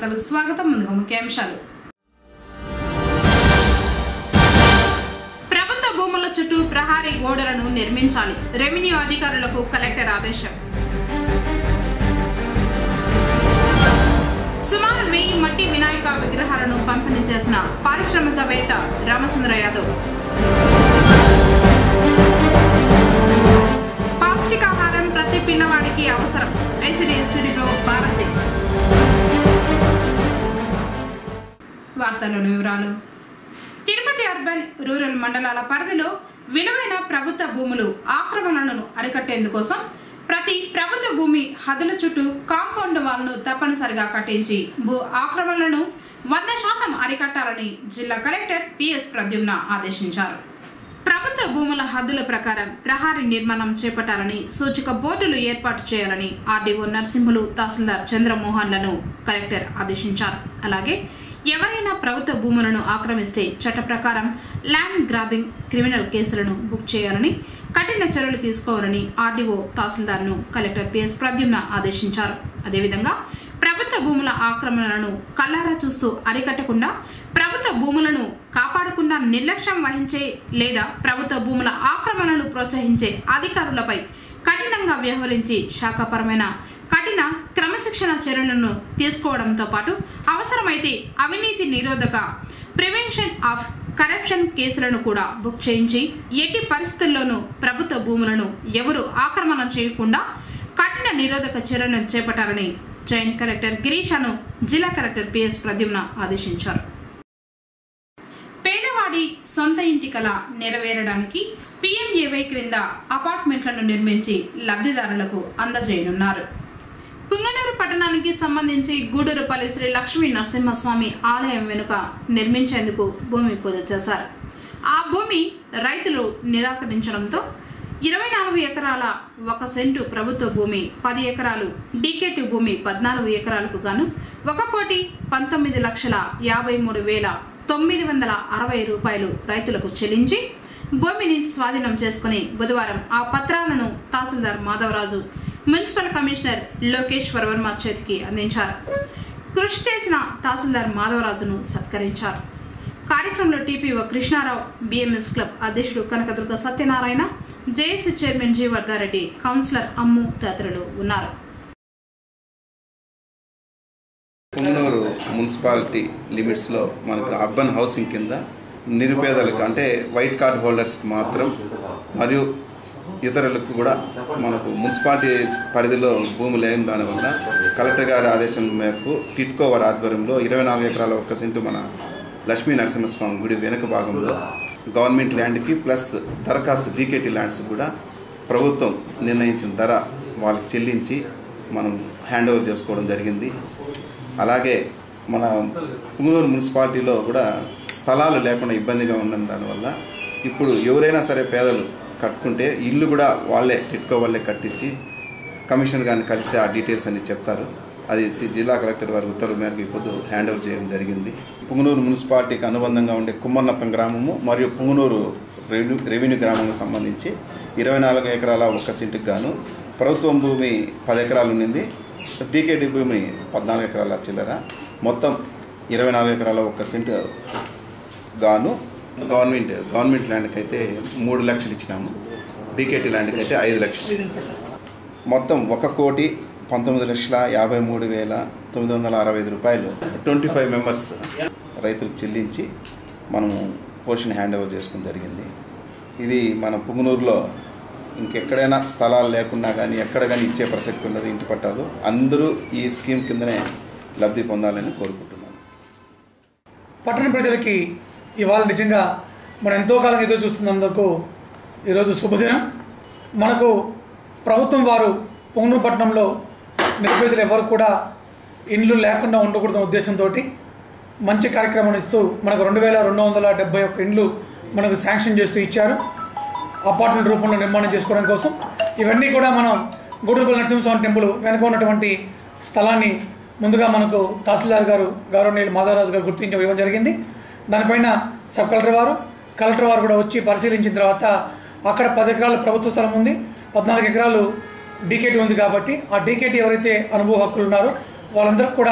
వార్తలకు స్వాగతం ముందుగా ముఖ్యాంశాలు ప్రభుత్వ భూముల చుట్టూ ప్రహారీ గోడలను నిర్మించాలి రెవెన్యూ అధికారులకు కలెక్టర్ ఆదేశం సుమారు వెయ్యి మట్టి వినాయక విగ్రహాలను పంపిణీ చేసిన పారిశ్రామికవేత్త రామచంద్ర యాదవ్ పౌష్టికాహారం ప్రతి పిల్లవాడికి అవసరం ఐసిడిఎస్సిడిలో భారతి వార్తలోని వివరాలు తిరుపతి అర్బన్ రూరల్ మండలాల పరిధిలో విలువైన ప్రభుత్వ భూములు ఆక్రమణలను అరికట్టేందుకోసం ప్రతి ప్రభుత్వ భూమి హద్దుల చుట్టూ కాంపౌండ్ వాల్ను తప్పనిసరిగా కట్టించి భూ ఆక్రమణలను వంద శాతం అరికట్టాలని జిల్లా కలెక్టర్ పిఎస్ ప్రద్యుమ్న ఆదేశించారు ప్రభుత్వ భూముల హద్దుల ప్రకారం ప్రహారీ నిర్మాణం చేపట్టాలని సూచిక బోర్డులు ఏర్పాటు చేయాలని ఆర్డీఓ నరసింహులు తహసీల్దార్ చంద్రమోహన్లను కలెక్టర్ ఆదేశించారు అలాగే ఎవరైనా ప్రభుత్వ భూములను ఆక్రమిస్తే చట్ట ప్రకారం ల్యాండ్ గ్రాబింగ్ క్రిమినల్ కేసులను బుక్ చేయాలని కఠిన చర్యలు తీసుకోవాలని ఆర్డీఓ తహసీల్దార్ను కలెక్టర్ పిఎస్ ప్రద్యుమ్న ఆదేశించారు అదేవిధంగా ప్రభుత్వ భూముల ఆక్రమణలను కల్లారా చూస్తూ అరికట్టకుండా ప్రభుత్వ భూములను కాపాడకుండా నిర్లక్ష్యం వహించే లేదా ప్రభుత్వ భూముల ఆక్రమణను ప్రోత్సహించే అధికారులపై కఠినంగా వ్యవహరించి శాఖపరమైన కఠిన క్రమశిక్షణ చర్యలను తీసుకోవడంతో పాటు అవసరమైతే అవినీతి నిరోధక ప్రివెన్షన్ ఆఫ్ కరప్షన్ కేసులను కూడా బుక్ చేయించి ఎట్టి పరిస్థితుల్లోనూ ప్రభుత్వ భూములను ఎవరు ఆక్రమణ చేయకుండా కఠిన నిరోధక చర్యలను చేపట్టాలని జాయింట్ కలెక్టర్ గిరీషాను జిల్లా కలెక్టర్ పిఎస్ ప్రద్యుమ్న ఆదేశించారు పేదవాడి సొంత ఇంటి కల నెరవేరడానికి పీఎంఏవై క్రింద అపార్ట్మెంట్లను నిర్మించి లబ్ధిదారులకు అందజేయనున్నారు పుంగనూరు పట్టణానికి సంబంధించి గూడూరుపల్లి శ్రీ లక్ష్మీ నరసింహస్వామి ఆలయం వెనుక నిర్మించేందుకు భూమి పూజ చేశారు ఆ భూమి రైతులు నిరాకరించడంతో ఇరవై నాలుగు ఎకరాల ఒక సెంటు ప్రభుత్వ భూమి పది ఎకరాలు డీకేటి భూమి పద్నాలుగు ఎకరాలకు గాను ఒక కోటి పంతొమ్మిది లక్షల యాభై మూడు వేల తొమ్మిది వందల అరవై రూపాయలు రైతులకు చెల్లించి భూమిని స్వాధీనం చేసుకుని బుధవారం ఆ పత్రాలను తహసీల్దార్ మాధవరాజు మున్సిపల్ కమిషనర్ లోకేశ్వర్ వర్మ చేతికి అందించారు కృషి చేసిన తహసీల్దార్ మాధవరాజును సత్కరించారు కార్యక్రమంలో టీపీఓ కృష్ణారావు బిఎంఎస్ క్లబ్ అధ్యక్షుడు Kanakadurga Satyanarayana JAC chairman G Vardhareddy councillor Ammu తదితరులు ఉన్నారు పుంగనూరు మున్సిపాలిటీ లిమిట్స్లో మనకు అర్బన్ హౌసింగ్ కింద నిరుపేదలకు అంటే వైట్ కార్డ్ హోల్డర్స్కి మాత్రం మరియు ఇతరులకు కూడా మనకు మున్సిపాలిటీ పరిధిలో భూమి లేని దానివల్ల కలెక్టర్ గారి ఆదేశం మేరకు టిట్కో వారి ఆధ్వర్యంలో ఇరవై నాలుగు ఎకరాల ఒక్క సెంటు మన లక్ష్మీ నరసింహస్వామి గుడి వెనుక భాగంలో గవర్నమెంట్ ల్యాండ్కి ప్లస్ దరఖాస్తు డీకేటీ ల్యాండ్స్ కూడా ప్రభుత్వం నిర్ణయించిన ధర వాళ్ళకి చెల్లించి మనం హ్యాండ్ ఓవర్ చేసుకోవడం జరిగింది అలాగే మన పుంగనూరు మున్సిపాలిటీలో కూడా స్థలాలు లేకుండా ఇబ్బందిగా ఉన్న దానివల్ల ఇప్పుడు ఎవరైనా సరే పేదలు కట్టుకుంటే ఇల్లు కూడా వాళ్ళే టిట్కో వాళ్ళే కట్టించి కమిషనర్ గారిని కలిసి ఆ డీటెయిల్స్ అన్ని చెప్తారు అది సి జిల్లా కలెక్టర్ వారి ఉత్తర్వు మేరకు ఇప్పుడు హ్యాండ్ ఓవర్ చేయడం జరిగింది పుంగనూరు మున్సిపాలిటీకి అనుబంధంగా ఉండే కుమ్మన్నత్తం గ్రామము మరియు పుంగనూరు రెవెన్యూ రెవెన్యూ గ్రామంకు సంబంధించి ఇరవై నాలుగు ఎకరాల ఒక్క సెంటుకు గాను ప్రభుత్వం భూమి పది ఎకరాలు ఉన్నింది టీకేటీ భూమి పద్నాలుగు ఎకరాల చిల్లర మొత్తం ఇరవై నాలుగు ఎకరాల ఒక్క సెంటు గాను గవర్నమెంట్ గవర్నమెంట్ ల్యాండ్కి అయితే మూడు లక్షలు ఇచ్చినాము డీకేటీ ల్యాండ్కి అయితే ఐదు లక్షలు మొత్తం ఒక కోటి పంతొమ్మిది లక్షల యాభై మూడు వేల తొమ్మిది వందల అరవై ఐదు రూపాయలు ట్వంటీ ఫైవ్ మెంబర్స్ రైతులకు చెల్లించి మనము పోర్షన్ హ్యాండ్ ఓవర్ చేసుకోవడం జరిగింది ఇది మన పుంగనూరులో ఇంకెక్కడైనా స్థలాలు లేకున్నా కానీ ఎక్కడ కానీ ఇచ్చే ప్రసక్తి ఉండదు ఇంటి పట్టాలు అందరూ ఈ స్కీమ్ కిందనే లబ్ధి పొందాలని కోరుకుంటున్నాను పట్టణ ప్రజలకి ఇవాళ నిజంగా మనం ఎంతో కాలం ఎదురు చూస్తున్నందుకు ఈరోజు శుభదినం మనకు ప్రభుత్వం వారు పొంగనూరు పట్టణంలో నిరుపేదలు ఎవరు కూడా ఇండ్లు లేకుండా ఉండకూడదన్న ఉద్దేశంతో మంచి కార్యక్రమం ఇస్తూ మనకు రెండు వేల రెండు వందల డెబ్బై ఒక్క ఇండ్లు మనకు శాంక్షన్ చేస్తూ ఇచ్చారు అపార్ట్మెంట్ రూపంలో నిర్మాణం చేసుకోవడం కోసం ఇవన్నీ కూడా మనం గూడూరుపల్లి నరసింహస్వామి టెంపుల్ వెనుక ఉన్నటువంటి స్థలాన్ని ముందుగా మనకు తహసీల్దార్ గారు గౌరవనీయులు మాధవరాజు గారు గుర్తించి ఇవ్వడం జరిగింది దానిపైన సబ్ కలెక్టర్ వారు కలెక్టర్ వారు కూడా వచ్చి పరిశీలించిన తర్వాత అక్కడ పది ఎకరాలు ప్రభుత్వ స్థలం ఉంది పద్నాలుగు ఎకరాలు డీకేటీ ఉంది కాబట్టి ఆ డీకేటీ ఎవరైతే అనుభవ హక్కులు ఉన్నారో వాళ్ళందరికీ కూడా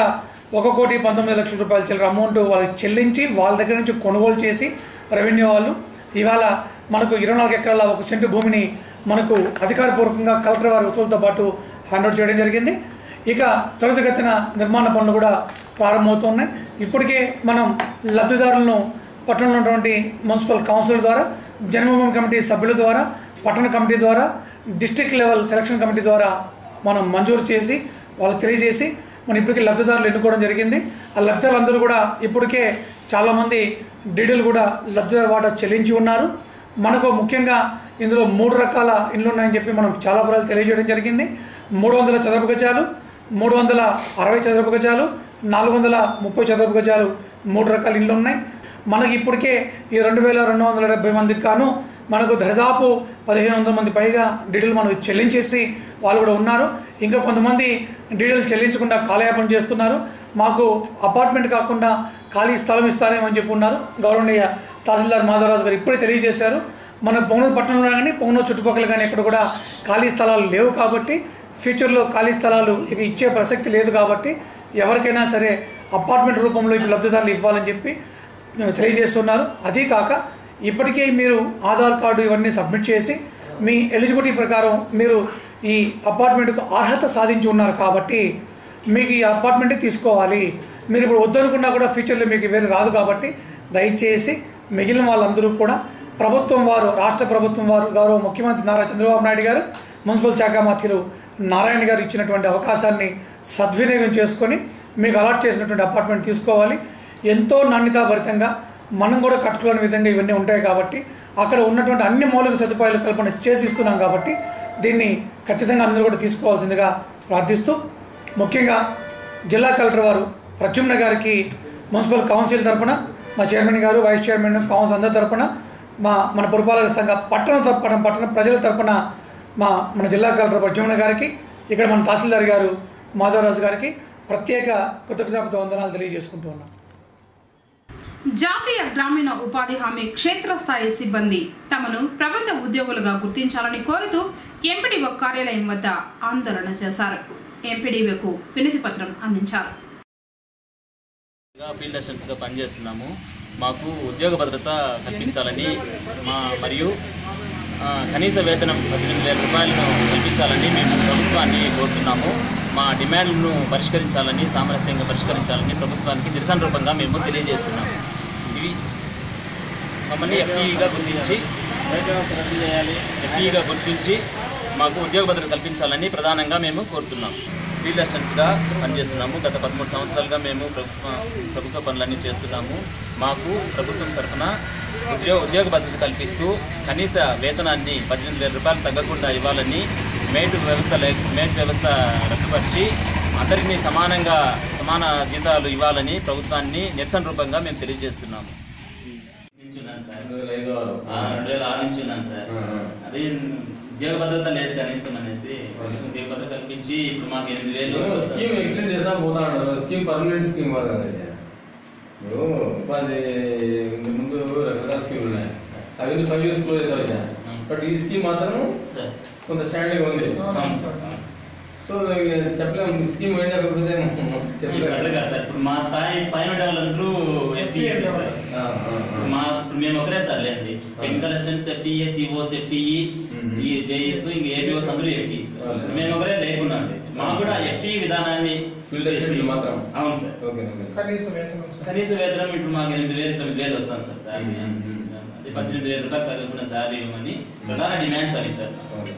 ఒక కోటి పంతొమ్మిది లక్షల రూపాయల చిల్లర అమౌంట్ వాళ్ళకి చెల్లించి వాళ్ళ దగ్గర నుంచి కొనుగోలు చేసి రెవెన్యూ వాళ్ళు ఇవాళ మనకు ఇరవై నాలుగు ఎకరాల ఒక సెంటు భూమిని మనకు అధికారపూర్వకంగా కలెక్టర్ వారి ఉత్తర్వులతో పాటు హ్యాండ్ చేయడం జరిగింది ఇక త్వరితగతిన నిర్మాణ పనులు కూడా ప్రారంభమవుతున్నాయి ఇప్పటికే మనం లబ్ధిదారులను పట్టణంలో ఉన్నటువంటి మున్సిపల్ కౌన్సిల్ ద్వారా జన్మభూమి కమిటీ సభ్యుల ద్వారా పట్టణ కమిటీ ద్వారా డిస్ట్రిక్ట్ లెవెల్ సెలక్షన్ కమిటీ ద్వారా మనం మంజూరు చేసి వాళ్ళకి తెలియజేసి మనం ఇప్పటికే లబ్ధిదారులు ఎన్నుకోవడం జరిగింది ఆ లబ్ధిదారులందరూ కూడా ఇప్పటికే చాలామంది డీడీలు కూడా లబ్ధిదారు వాటా చెల్లించి ఉన్నారు మనకు ముఖ్యంగా ఇందులో మూడు రకాల ఇండ్లు ఉన్నాయని చెప్పి మనం చాలా వివరాలు తెలియజేయడం జరిగింది మూడు వందల చదరపు గజాలు మూడు వందల అరవై చదరపు గజాలు నాలుగు వందల ముప్పై చదరపు గజాలు మూడు రకాల ఇండ్లు ఉన్నాయి మనకి ఇప్పటికే ఈ రెండు వేల రెండు వందల డెబ్బై మందికి కాను మనకు దరిదాపు పదిహేను వందల మంది పైగా డీడీలు మనకు చెల్లించేసి వాళ్ళు కూడా ఉన్నారు ఇంకా కొంతమంది డీడీలు చెల్లించకుండా కాలయాపన చేస్తున్నారు మాకు అపార్ట్మెంట్ కాకుండా ఖాళీ స్థలం ఇస్తారేమని చెప్పి ఉన్నారు గౌరవనీయ తహసీల్దార్ మాధవరాజు గారు ఇప్పుడే తెలియజేశారు మన పొంగనూరు పట్టణంలో కానీ పొంగనూరు చుట్టుపక్కల కానీ ఎక్కడ కూడా ఖాళీ స్థలాలు లేవు కాబట్టి ఫ్యూచర్లో ఖాళీ స్థలాలు ఇది ఇచ్చే ప్రసక్తి లేదు కాబట్టి ఎవరికైనా సరే అపార్ట్మెంట్ రూపంలో ఇప్పుడు లబ్ధిదారులు ఇవ్వాలని చెప్పి తెలియజేస్తున్నారు అదీ కాక ఇప్పటికే మీరు ఆధార్ కార్డు ఇవన్నీ సబ్మిట్ చేసి మీ ఎలిజిబిలిటీ ప్రకారం మీరు ఈ అపార్ట్మెంట్కు అర్హత సాధించి ఉన్నారు కాబట్టి మీకు ఈ అపార్ట్మెంటే తీసుకోవాలి మీరు ఇప్పుడు వద్దనుకున్నా కూడా ఫ్యూచర్లో మీకు వేరే రాదు కాబట్టి దయచేసి మిగిలిన వాళ్ళందరూ కూడా ప్రభుత్వం వారు రాష్ట్ర ప్రభుత్వం వారు గౌరవ ముఖ్యమంత్రి నారా చంద్రబాబు నాయుడు గారు మున్సిపల్ శాఖ మంత్రులు నారాయణ గారు ఇచ్చినటువంటి అవకాశాన్ని సద్వినియోగం చేసుకొని మీకు అలాట్ చేసినటువంటి అపార్ట్మెంట్ తీసుకోవాలి ఎంతో నాణ్యతాభరితంగా మనం కూడా కట్టుకోలేని విధంగా ఇవన్నీ ఉంటాయి కాబట్టి అక్కడ ఉన్నటువంటి అన్ని మౌలిక సదుపాయాలు కల్పన చేసి ఇస్తున్నాం కాబట్టి దీన్ని ఖచ్చితంగా అందరూ కూడా తీసుకోవాల్సిందిగా ప్రార్థిస్తూ ముఖ్యంగా జిల్లా కలెక్టర్ వారు ప్రద్యుమ్న గారికి మున్సిపల్ కౌన్సిల్ తరపున మా చైర్మన్ గారు వైస్ చైర్మన్ కౌన్సిల్ అందరి తరపున మా మన పురపాలక సంఘ పట్టణ తరపున పట్టణ ప్రజల తరపున మా మన జిల్లా కలెక్టర్ ప్రద్యుమ్న గారికి ఇక్కడ మన తహసీల్దార్ గారు మాధవరాజు గారికి ప్రత్యేక కృతజ్ఞత వందనాలు తెలియజేసుకుంటూ ఉన్నాం జాతీయ గ్రామీణ ఉపాధి హామీ క్షేత్రస్థాయి సిబ్బంది తమను ప్రభుత్వ ఉద్యోగులుగా గుర్తించాలని కోరుతూ ఎంపీడీఓ కార్యాలయం వద్ద ఆందోళన చేశారు ఎంపీడీఓకు వినతి పత్రం అందించారు గా ఫీల్డ్ అసిస్టెంట్స్గా పనిచేస్తున్నాము మాకు ఉద్యోగ భద్రత కల్పించాలని మా మరియు ఆ, కనీస వేతనం పద్దెనిమిది వేల రూపాయలను కల్పించాలని మేము ప్రభుత్వాన్ని కోరుతున్నాము మా డిమాండ్లను పరిష్కరించాలని సామరస్యంగా పరిష్కరించాలని ప్రభుత్వానికి నిరసన రూపంగా మేము తెలియజేస్తున్నాము ఇవి మమ్మల్ని ఎఫ్టీఈగా గుర్తించి ఎఫ్టీఈగా గుర్తించి మాకు ఉద్యోగ భద్రత కల్పించాలని ప్రధానంగా మేము కోరుతున్నాం ఫీల్డ్ అసిస్టెంట్స్గా పనిచేస్తున్నాము గత పదమూడు సంవత్సరాలుగా మేము ప్రభుత్వ ప్రభుత్వ పనులన్నీ చేస్తున్నాము మాకు ప్రభుత్వం తరఫున ఉద్యోగ ఉద్యోగ భద్రత కల్పిస్తూ కనీస వేతనాన్ని పద్దెనిమిది వేల రూపాయలు తగ్గకుండా ఇవ్వాలని మేట్ వ్యవస్థ లే మేట్ వ్యవస్థ రద్దుపరిచి అందరినీ సమానంగా సమాన జీతాలు ఇవ్వాలని ప్రభుత్వాన్ని నిరసన రూపంగా మేము తెలియజేస్తున్నాము నించున్నాను సార్ రెండు వేల ఐదు ఆరు. ఆ, రెండు వేల ఆరు నుంచి ఉన్నాను సార్ ఆ, ఆ. అదే ఉద్యోగ భద్రత లేదు కనీసం అనేసి ఉద్యోగ భద్రత కల్పించి ఇప్పుడు మాకు ఎనిమిది వేలు ఇప్పుడు స్కీమ్ ఎక్స్టెండ్ చేసా పోతా ఉన్నారు స్కీమ్ పర్మనెంట్ స్కీమ్ కాదు కదా ఇది. ఇప్పుడు ఉపాధి ఇంతకు ముందు రకరకాల స్కీమ్లు ఉన్నాయి అవి ఫైవ్ ఇయర్స్ క్లోజ్ అవుతాయి బట్ ఈ స్కీమ్ మాత్రం సార్ కొంత స్టాండింగ్ ఉంది అవును సార్ అవును సార్. సో ఇక చెప్పలేము స్కీమ్ అయినా కాకపోతే ఇప్పుడు అట్లా చెప్పలేము కాదు సార్ ఇప్పుడు మా స్థాయి పైన వాళ్ళందరూ FTEs సార్ ఆ, ఆ, ఆ. మా ఇప్పుడు మేము ఒకరే సార్ లేండి technical assistants FTA COs FTE hmm. ఈ జేఎస్ ఇంకా ఏపీఓస్ అందరూ ఎఫ్టీస్ అవును. మేము ఒకరే లేకున్నాం మాకు కూడా ఎఫ్టీ విధానాన్ని Field assistant మాత్రం. అవును సార్ ఓకే ఓకే కనీస వేతనం సార్. కనీస వేతనం ఇప్పుడు మాకు ఎనిమిది వేలు తొమ్మిది వేలు వస్తాను సార్ సార్ మ్మ్, మ్మ్. అది పద్దెనిమిది వేల రూపాయలు తగ్గకుండా సార్ ఇవ్వమని ప్రధాన డిమాండ్స్ అవి సార్ ఓకే.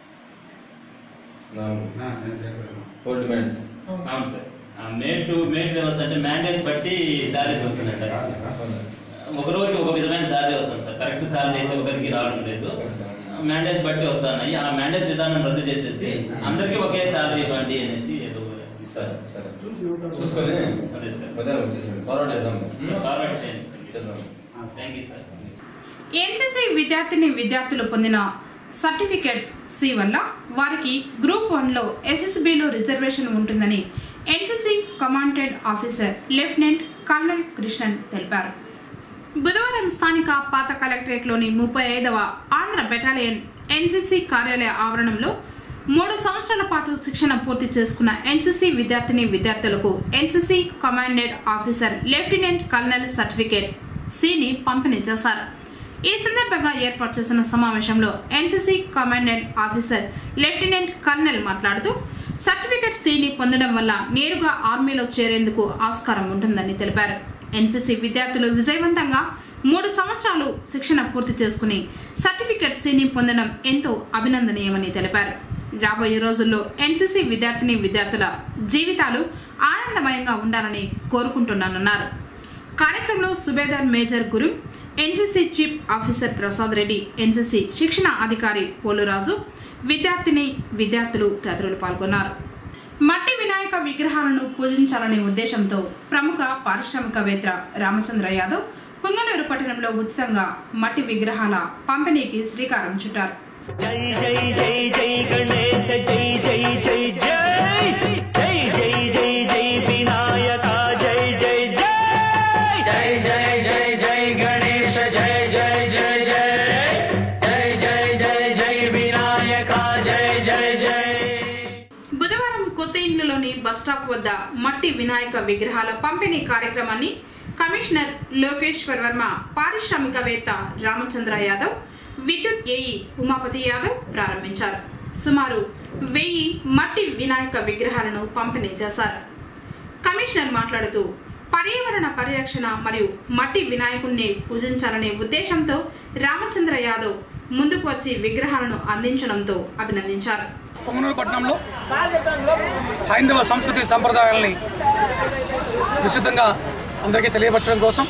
ఫోర్ డిమాండ్స్ అవును సార్ మేట్ టు మేట్ వ్యవస్థ అంటే మ్యాండేట్స్ బట్టి శాలరీస్ వస్తున్నాయి సార్ ఒక రోజుకి ఒక విధమైన శాలరీ వస్తుంది సార్ కరెక్ట్ శాలరీ అయితే ఒకరికి రావడం లేదు మ్యాండేట్స్ బట్టి వస్తున్నాయి ఆ మ్యాండేట్స్ విధానం రద్దు చేసేసి అందరికీ ఒకే శాలరీ ఇవ్వండి అనేసి ఏదో సరే సరే చూసుకొని అదే సార్ మధ్యాహ్నం వచ్చేసండి ఫార్వర్డ్ చేద్దాం ఫార్వర్డ్ చేయండి చేద్దాం థ్యాంక్ యూ సార్ ఎన్సీసీ విద్యార్థిని విద్యార్థులు పొందిన సర్టిఫికేట్ సి వల్ల వారికి గ్రూప్ వన్లో ఎస్ఎస్బిలో రిజర్వేషన్ ఉంటుందని NCC commandant officer lieutenant colonel Krishnan తెలిపారు బుధవారం స్థానిక పాత కలెక్టరేట్లోని ముప్పై ఐదవ ఆంధ్ర బెటాలియన్ ఎన్సీసీ కార్యాలయ ఆవరణంలో మూడు సంవత్సరాల పాటు శిక్షణ పూర్తి చేసుకున్న ఎన్సీసీ విద్యార్థిని విద్యార్థులకు NCC commandant officer lieutenant colonel certificate C పంపిణీ చేశారు ఈ సందర్భంగా ఏర్పాటు చేసిన సమావేశంలో NCC commandant officer lieutenant colonel మాట్లాడుతూ సర్టిఫికేట్ సిని పొందడం వల్ల నేరుగా ఆర్మీలో చేరేందుకు ఆస్కారం ఉంటుందని తెలిపారు ఎన్సీసీ విద్యార్థులు విజయవంతంగా మూడు సంవత్సరాలు శిక్షణ పూర్తి చేసుకుని సర్టిఫికేట్ సిని పొందడం ఎంతో అభినందనీయమని తెలిపారు రాబోయే రోజుల్లో ఎన్సీసీ విద్యార్థిని విద్యార్థుల జీవితాలు ఆనందమయంగా ఉండాలని కోరుకుంటున్నానన్నారు కార్యక్రమంలో subedar major Guru NCC chief officer Prasad Reddy NCC శిక్షణ అధికారి పోలురాజు విద్యార్థిని విద్యార్థులు తదితరులు పాల్గొన్నారు మట్టి వినాయక విగ్రహాలను పూజించాలనే ఉద్దేశంతో ప్రముఖ పారిశ్రామికవేత్త రామచంద్ర యాదవ్ పుంగనూరు పట్టణంలో ఉచితంగా మట్టి విగ్రహాల పంపిణీకి శ్రీకారం చుట్టారు జై జై జై జై గణేశ జై జై జై జై జై జై జై జై వినాయక జై జై జై జై జై జై జై గణేశ జై జై జై జై జై జై జై జై వినాయక జై జై జై బుధవారం కొత్త ఇండ్లలోని బస్టాప్ వద్ద మట్టి వినాయక విగ్రహాల పంపిణీ కార్యక్రమాన్ని కమిషనర్ లోకేశ్వర్ వర్మ పారిశ్రామికవేత్త రామచంద్ర యాదవ్ విద్యుత్ ఏఈ ఉమాపతి యాదవ్ ప్రారంభించారు సుమారు వెయ్యి మట్టి వినాయక విగ్రహాలను పంపిణీ చేశారు కమిషనర్ మాట్లాడుతూ పర్యావరణ పరిరక్షణ మరియు మట్టి వినాయకుణ్ణి పూజించాలనే ఉద్దేశంతో రామచంద్ర యాదవ్ ముందుకు వచ్చి విగ్రహాలను అందించడంతో అభినందించారు పొంగనూరు పట్టణంలో హైందవ సంస్కృతి సంప్రదాయాలని విస్తృతంగా అందరికీ తెలియపరచడం కోసం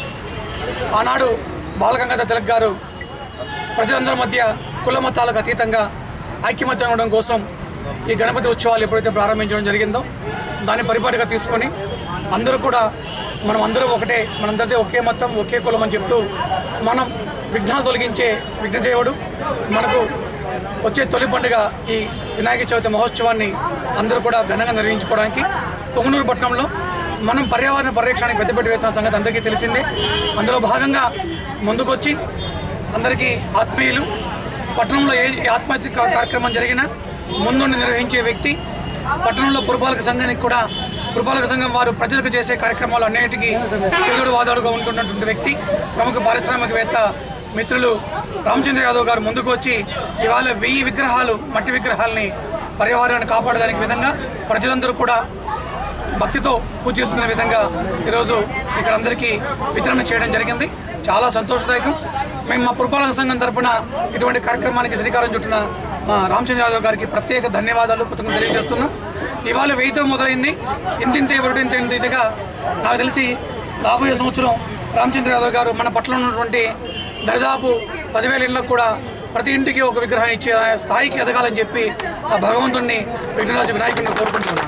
ఆనాడు బాలగంగాధర తిలక్ గారు ప్రజలందరి మధ్య కుల మతాలకు అతీతంగా ఐక్యమత్యం ఉండడం కోసం ఈ గణపతి ఉత్సవాలు ఎప్పుడైతే ప్రారంభించడం జరిగిందో దాన్ని పరిపాటిగా తీసుకొని అందరూ కూడా మనం అందరూ ఒకటే మనందరిదే ఒకే మతం ఒకే కులం అని చెప్తూ మనం విఘ్నాలు తొలగించే విఘ్నదేవుడు మనకు వచ్చే తొలి పండుగ ఈ వినాయక చవితి మహోత్సవాన్ని అందరూ కూడా ఘనంగా నిర్వహించుకోవడానికి పొంగనూరు పట్టణంలో మనం పర్యావరణ పరిరక్షణకి పెద్దపెట్టి వేసిన సంగతి అందరికీ తెలిసిందే అందులో భాగంగా ముందుకొచ్చి అందరికీ ఆత్మీయులు పట్టణంలో ఏ ఏ ఆత్మహత్య కా- కార్యక్రమం జరిగినా ముందుండి నిర్వహించే వ్యక్తి పట్టణంలో పురపాలక సంఘానికి కూడా పురపాలక సంఘం వారు ప్రజలకు చేసే కార్యక్రమాలు అన్నిటికీ చేదుడు వాదాడుగా ఉంటున్నటువంటి వ్యక్తి ప్రముఖ పారిశ్రామికవేత్త మిత్రులు రామచంద్ర యాదవ్ గారు ముందుకు వచ్చి ఇవాళ వెయ్యి విగ్రహాలు మట్టి విగ్రహాలని పర్యావరణాన్ని కాపాడడానికి విధంగా ప్రజలందరూ కూడా భక్తితో పూజ చేసుకునే విధంగా ఈరోజు ఇక్కడ అందరికీ వితరణ చేయడం జరిగింది చాలా సంతోషదాయకం మేము మా పురపాలక సంఘం తరపున ఇటువంటి కార్యక్రమానికి శ్రీకారం చుట్టిన మా రామచంద్ర యాదవ్ గారికి ప్రత్యేక ధన్యవాదాలు కృతజ్ఞతలు తెలియజేస్తున్నాం ఇవాళ వెయ్యితో మొదలైంది ఇంతింతే ఒకటింత ఇంతగా నాకు తెలిసి రాబోయే సంవత్సరం రామచంద్ర యాదవ్ గారు మన పట్ల ఉన్నటువంటి దరిదాపు పదివేల ఇళ్ళకు కూడా ప్రతి ఇంటికి ఒక విగ్రహం ఇచ్చే స్థాయికి ఎదగాలని చెప్పి ఆ భగవంతుడిని విఘ్నరాజు వినాయకుడిని కోరుకుంటున్నాను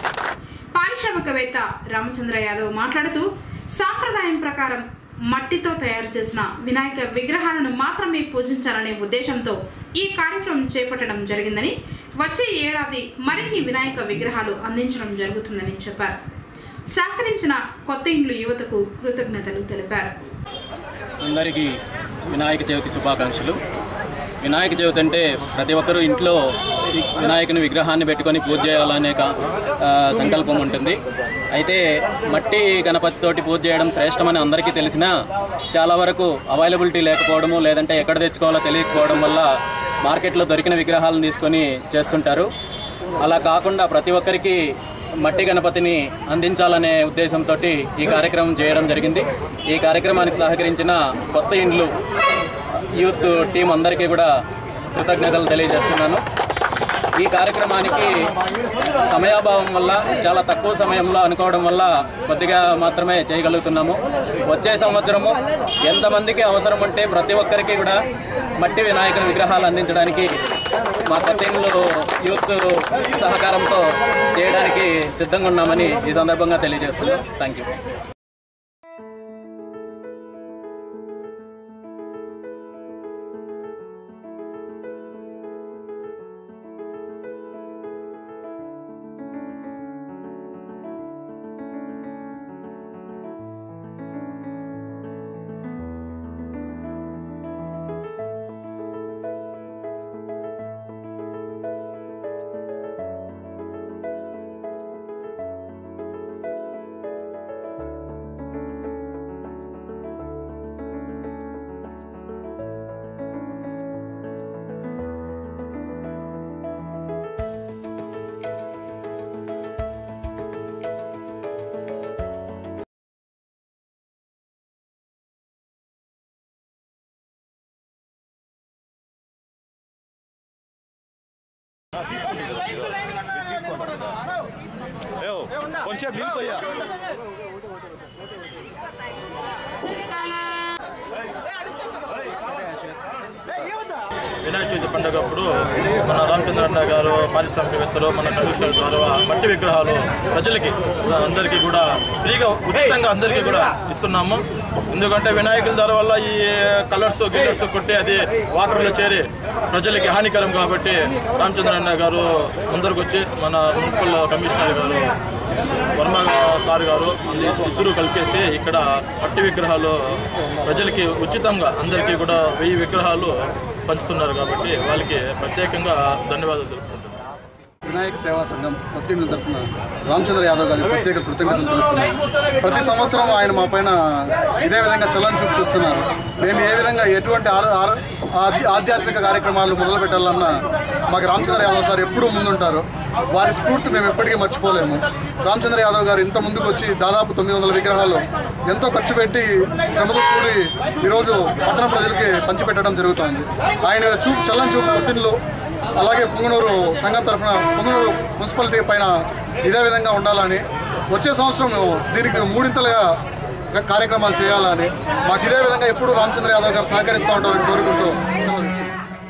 పారిశ్రామికవేత్త రామచంద్ర యాదవ్ మాట్లాడుతూ సాంప్రదాయం ప్రకారం మట్టితో తయారు చేసిన వినాయక విగ్రహాలను మాత్రమే పూజించాలనే ఉద్దేశంతో ఈ కార్యక్రమం చేపట్టడం జరిగిందని వచ్చే ఏడాది మరిన్ని వినాయక విగ్రహాలు అందించడం జరుగుతుందని చెప్పారు సహకరించిన కొత్త ఇండ్లు యువతకు కృతజ్ఞతలు తెలిపారు అందరికీ వినాయక చవితి శుభాకాంక్షలు వినాయక చవితి అంటే ప్రతి ఒక్కరూ ఇంట్లో ఈ వినాయకుని విగ్రహాన్ని పెట్టుకొని పూజ చేయాలనే క- ఆ, సంకల్పం ఉంటుంది అయితే మట్టి గణపతితోటి పూజ చేయడం శ్రేష్టమని అందరికీ తెలిసినా చాలా వరకు అవైలబిలిటీ లేకపోవడము లేదంటే ఎక్కడ తెచ్చుకోవాలో తెలియకపోవడం వల్ల మార్కెట్లో దొరికిన విగ్రహాలను తీసుకొని చేస్తుంటారు అలా కాకుండా ప్రతి ఒక్కరికి మట్టి గణపతిని అందించాలనే ఉద్దేశంతో ఈ కార్యక్రమం చేయడం జరిగింది ఈ కార్యక్రమానికి సహకరించిన కొత్త ఇండ్లు యూత్ టీం అందరికీ కూడా కృతజ్ఞతలు తెలియజేస్తున్నాను ఈ కార్యక్రమానికి సమయాభావం వల్ల చాలా తక్కువ సమయంలో అనుకోవడం వల్ల కొద్దిగా మాత్రమే చేయగలుగుతున్నాము వచ్చే సంవత్సరము ఎంతమందికి అవసరం ఉంటే ప్రతి ఒక్కరికి కూడా మట్టి వినాయకుని విగ్రహాలు అందించడానికి మా కొత్త ఇండ్లు యూత్ సహకారంతో చేయడానికి సిద్ధంగా ఉన్నామని ఈ సందర్భంగా తెలియజేస్తున్నాం థ్యాంక్ యూ కొంచెం దింపయ్యా వినాయక చవితి పండుగ అప్పుడు మన రామచంద్రన్న గారు పారిశ్రామికవేత్తలు మన కమిషనర్ ద్వారా మట్టి విగ్రహాలు ప్రజలకి స- అందరికీ కూడా ఫ్రీగా ఉచితంగా అందరికీ కూడా ఇస్తున్నాము ఎందుకంటే వినాయకుల ద్వారా వల్ల ఈ కలర్స్ గిల్లర్స్ కొట్టి అది వాటర్లో చేరి ప్రజలకి హానికరం కాబట్టి రామచంద్రన్న గారు ముందరకు వచ్చి మన మున్సిపల్ కమిషనర్ గారు వర్మ సార్ గారు అంద- ఇద్దరు కలిపేసి ఇక్కడ మట్టి విగ్రహాలు ప్రజలకి ఉచితంగా అందరికీ కూడా వెయ్యి విగ్రహాలు పంచుతున్నారు కాబట్టి వాళ్ళకి ప్రత్యేకంగా ధన్యవాదాలు తెలుపుకుంటున్నాను వినాయక సేవా సంఘం కొత్తిండ్ల తరఫున రామచంద్ర యాదవ్ గారికి ప్రత్యేక కృతజ్ఞతలు తెలుపుతున్నాను ప్రతి సంవత్సరం ఆయన మా పైన ఇదే విధంగా చలన్ చూపు చూస్తున్నారు మేము ఏ విధంగా ఎటువంటి ఆర- ఆర- ఆధ్య- ఆధ్యాత్మిక కార్యక్రమాలు మొదలు పెట్టాలన్నా మాకు రామచంద్ర యాదవ్ సార్ ఎప్పుడూ ముందుంటారు వారి స్ఫూర్తి మేము ఎప్పటికీ మర్చిపోలేము రామచంద్ర యాదవ్ గారు ఇంత ముందుకు వచ్చి దాదాపు తొమ్మిది వందల విగ్రహాలు ఎంతో ఖర్చు పెట్టి శ్రమతో కూడి ఈరోజు పట్టణ ప్రజలకి పంచిపెట్టడం జరుగుతోంది ఆయన చూపు చల్లని చూపు కొత్తిన్లు అలాగే పుంగనూరు సంఘం తరఫున పుంగనూరు మున్సిపాలిటీ పైన ఇదే విధంగా ఉండాలని వచ్చే సంవత్సరం దీనికి మూడింతలుగా క- కార్యక్రమాలు చేయాలని మాకు ఇదే విధంగా ఎప్పుడు రామచంద్ర యాదవ్ గారు సహకరిస్తూ ఉంటారని కోరుకుంటూ సెలవు తీసుకుంటాం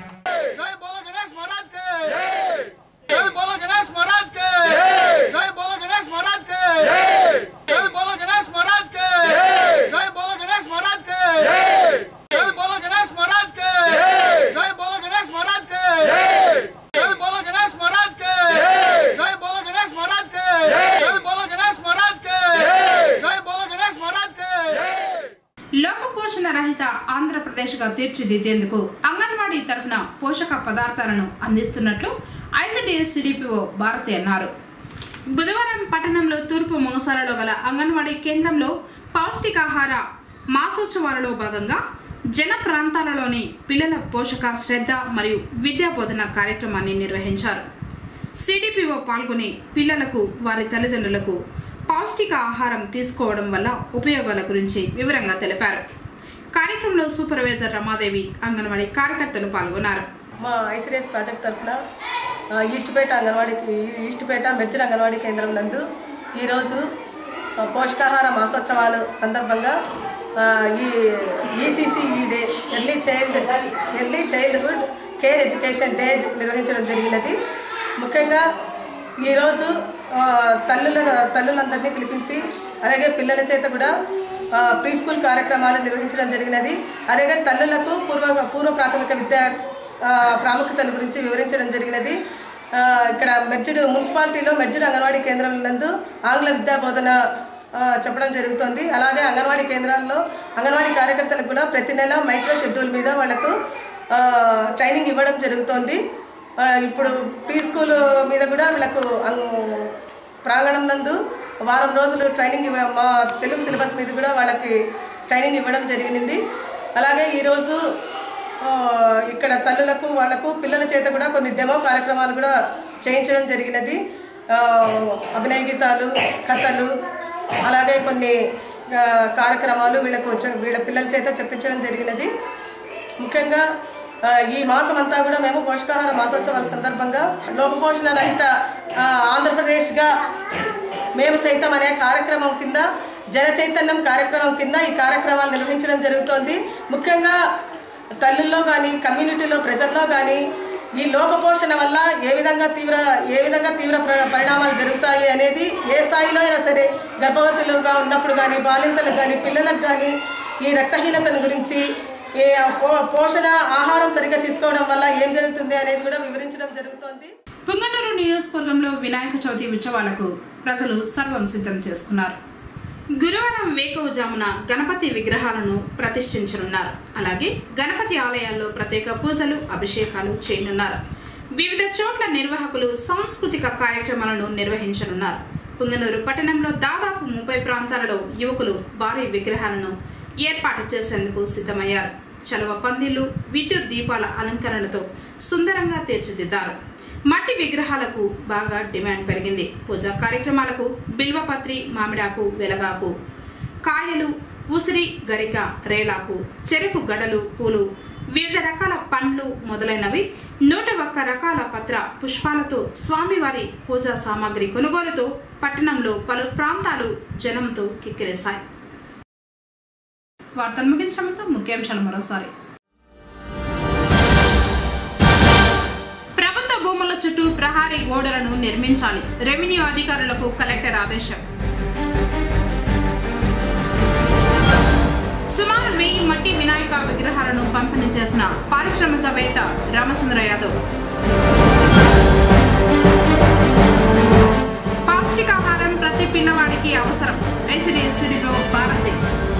లోక పోషణ రహిత ఆంధ్రప్రదేశ్గా తీర్చిదిద్దేందుకు అంగన్వాడీ తరఫున పోషక పదార్థాలను అందిస్తున్నట్లు ఐసిడిఎస్ సిడిపిఓ భారతి అన్నారు బుధవారం పట్టణంలో తూర్పు మొగసాలలో గల అంగన్వాడీ కేంద్రంలో పౌష్టికాహార మాసోత్సవాలలో భాగంగా జన ప్రాంతాలలోని పిల్లల పోషక శ్రద్ధ మరియు విద్యా బోధన కార్యక్రమాన్ని నిర్వహించారు సిడిపిఓ పాల్గొని పిల్లలకు వారి తల్లిదండ్రులకు పౌష్టిక ఆహారం తీసుకోవడం వల్ల ఉపయోగాల గురించి వివరంగా తెలిపారు కార్యక్రమంలో సూపర్వైజర్ రమాదేవి అంగన్వాడీ కార్యకర్తలు పాల్గొన్నారు మా ఐసిడిఎస్ ప్రాజెక్ట్ తరఫున ఆ, ఈస్ట్పేట అంగన్వాడీకి ఈస్ట్పేట మెర్చల్ అంగన్వాడీ కేంద్రం నందు ఈరోజు ఆ, పోషకాహార మాసోత్సవాలు సందర్భంగా ఆ, ఈ ఈసీసీ ఈ day early child early childhood care education day నిర్వహించడం జరిగినది ముఖ్యంగా ఈరోజు ఆ, తల్లుల తల్లులందరినీ పిలిపించి అలాగే పిల్లల చేత కూడా ఆ, ప్రీ స్కూల్ కార్యక్రమాలు నిర్వహించడం జరిగినది అలాగే తల్లులకు పూర్వ పూర్వ ప్రాథమిక విద్య ఆ, ప్రాముఖ్యతల గురించి వివరించడం జరిగినది ఆ, ఇక్కడ మెర్జిడ్ మున్సిపాలిటీలో మెర్జిడ్ అంగన్వాడీ కేంద్రం నందు ఆంగ్ల విద్యా బోధన ఆ, చెప్పడం జరుగుతుంది అలాగే అంగన్వాడీ కేంద్రాల్లో అంగన్వాడీ కార్యకర్తలకు కూడా ప్రతి నెల మైక్రో షెడ్యూల్ మీద వాళ్ళకు ఆ, ట్రైనింగ్ ఇవ్వడం జరుగుతోంది ఆ, ఇప్పుడు ప్రీ స్కూల్ మీద కూడా వీళ్ళకు అంగ్- ప్రాంగణం నందు వారం రోజులు ట్రైనింగ్ ఇవ్వ- మా తెలుగు సిలబస్ మీద కూడా వాళ్ళకి ట్రైనింగ్ ఇవ్వడం జరిగింది అలాగే ఈరోజు ఆ, ఇక్కడ తల్లులకు వాళ్ళకు పిల్లల చేత కూడా కొన్ని డెమో కార్యక్రమాలు కూడా చేయించడం జరిగినది ఆ, అభినయ గీతాలు కథలు అలాగే కొన్ని ఆ, కార్యక్రమాలు వీళ్ళకు చె- వీళ్ళ పిల్లల చేత చెప్పించడం జరిగినది ముఖ్యంగా ఆ, ఈ మాసం అంతా కూడా మేము పోషకాహార మాసోత్సవాల సందర్భంగా లోపపోషణ రహిత ఆ, ఆంధ్రప్రదేశ్గా మేము సైతం అనే కార్యక్రమం కింద జన చైతన్యం కార్యక్రమం కింద ఈ కార్యక్రమాలు నిర్వహించడం జరుగుతోంది ముఖ్యంగా తల్లుల్లో కానీ కమ్యూనిటీలో ప్రజల్లో కానీ ఈ లోపపోషణ వల్ల ఏ విధంగా తీవ్ర ఏ విధంగా తీవ్ర ప్ర- పరిణామాలు జరుగుతాయి అనేది ఏ స్థాయిలో అయినా సరే గర్భవతులుగా ఉన్నప్పుడు కానీ బాలింతలకు కానీ పిల్లలకు కానీ ఈ రక్తహీనతను గురించి ఏ పో- పోషణ ఆహారం సరిగ్గా తీసుకోవడం వల్ల ఏం జరుగుతుంది అనేది కూడా వివరించడం జరుగుతోంది పుంగనూరు నియోజకవర్గంలో వినాయక చవితి ఉత్సవాలకు ప్రజలు సర్వం సిద్ధం చేసుకున్నారు గురువారం వేకువజామున గణపతి విగ్రహాలను ప్రతిష్ఠించనున్నారు అలాగే గణపతి ఆలయాల్లో ప్రత్యేక పూజలు అభిషేకాలు చేయనున్నారు వివిధ చోట్ల నిర్వాహకులు సాంస్కృతిక కార్యక్రమాలను నిర్వహించనున్నారు పుంగనూరు పట్టణంలో దాదాపు ముప్పై ప్రాంతాలలో యువకులు భారీ విగ్రహాలను ఏర్పాటు చేసేందుకు సిద్ధమయ్యారు చలవ పందిళ్లు విద్యుత్ దీపాల అలంకరణతో సుందరంగా తీర్చిదిద్దారు మట్టి విగ్రహాలకు బాగా డిమాండ్ పెరిగింది పూజా కార్యక్రమాలకు బిల్వపత్రి మామిడాకు వెలగాకు కాయలు ఉసిరి గరిక రేలాకు చెరుకు గడలు పూలు వివిధ రకాల పండ్లు మొదలైనవి నూట ఒక్క రకాల పత్ర పుష్పాలతో స్వామివారి పూజా సామాగ్రి కొనుగోలుతో పట్టణంలో పలు ప్రాంతాలు జనంతో కిక్కిరేశాయి వార్తలు ముగించడంతో ముఖ్యాంశాలు మరోసారి ప్రభుత్వ భూముల చుట్టూ ప్రహారీ గోడలను నిర్మించాలి రెవెన్యూ అధికారులకు కలెక్టర్ ఆదేశం సుమారు వెయ్యి మట్టి వినాయక విగ్రహాలను పంపిణీ చేసిన పారిశ్రామికవేత్త రామచంద్ర యాదవ్ పౌష్టికాహారం ప్రతి పిల్లవాడికి అవసరం ఐసిడి స్టూడియో భారతి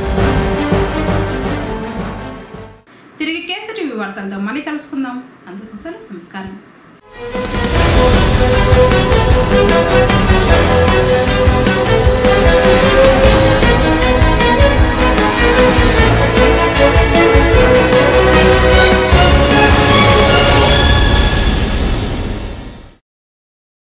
తిరిగి కేసు టీవీ వార్తలతో మళ్ళీ కలుసుకుందాం అందుకోసం నమస్కారం